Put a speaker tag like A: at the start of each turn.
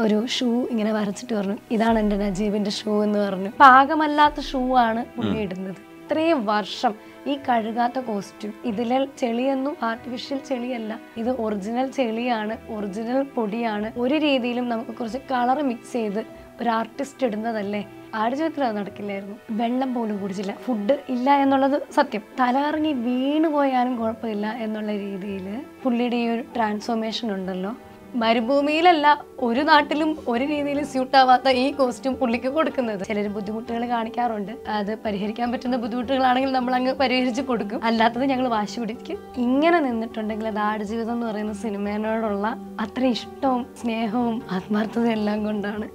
A: ഒരു ഷൂ ഇങ്ങനെ വരച്ചിട്ട് പറഞ്ഞു ഇതാണ് എൻ്റെ നജീബിന്റെ ഷൂ എന്ന് പറഞ്ഞു പാകമല്ലാത്ത ഷൂ ആണ് പുള്ളി ഇടുന്നത് ഇത്രയും വർഷം ഈ കഴുകാത്ത കോസ്റ്റ്യൂം ഇതിലെ ചെളിയൊന്നും ആർട്ടിഫിഷ്യൽ ചെളിയല്ല ഇത് ഒറിജിനൽ ചെളിയാണ് ഒറിജിനൽ പൊടിയാണ് ഒരു രീതിയിലും നമുക്ക് കുറച്ച് കളർ മിക്സ് ചെയ്ത് ഒരു ആർട്ടിസ്റ്റ് ഇടുന്നതല്ലേ ആടുജീവിതത്തിൽ അത് നടക്കില്ലായിരുന്നു വെള്ളം പോലും കുടിച്ചില്ല ഫുഡ് ഇല്ല എന്നുള്ളത് സത്യം തലകറങ്ങി വീണു പോയാലും കുഴപ്പമില്ല എന്നുള്ള രീതിയിൽ പുള്ളിയുടെ ഈ ഒരു ട്രാൻസ്ഫോർമേഷൻ ഉണ്ടല്ലോ മരുഭൂമിയിലല്ല ഒരു നാട്ടിലും ഒരു രീതിയിലും സ്യൂട്ട് ആവാത്ത ഈ കോസ്റ്റ്യൂം പുള്ളിക്ക് കൊടുക്കുന്നത് ചിലർ ബുദ്ധിമുട്ടുകൾ കാണിക്കാറുണ്ട് അത് പരിഹരിക്കാൻ പറ്റുന്ന ബുദ്ധിമുട്ടുകളാണെങ്കിൽ നമ്മൾ അങ്ങ് പരിഹരിച്ച് കൊടുക്കും അല്ലാത്തത് ഞങ്ങൾ വാശി പിടിക്കും ഇങ്ങനെ നിന്നിട്ടുണ്ടെങ്കിൽ അത് ആടുജീവിതം എന്ന് പറയുന്ന സിനിമയോടുള്ള അത്ര ഇഷ്ടവും സ്നേഹവും ആത്മാർത്ഥതയും എല്ലാം കൊണ്ടാണ്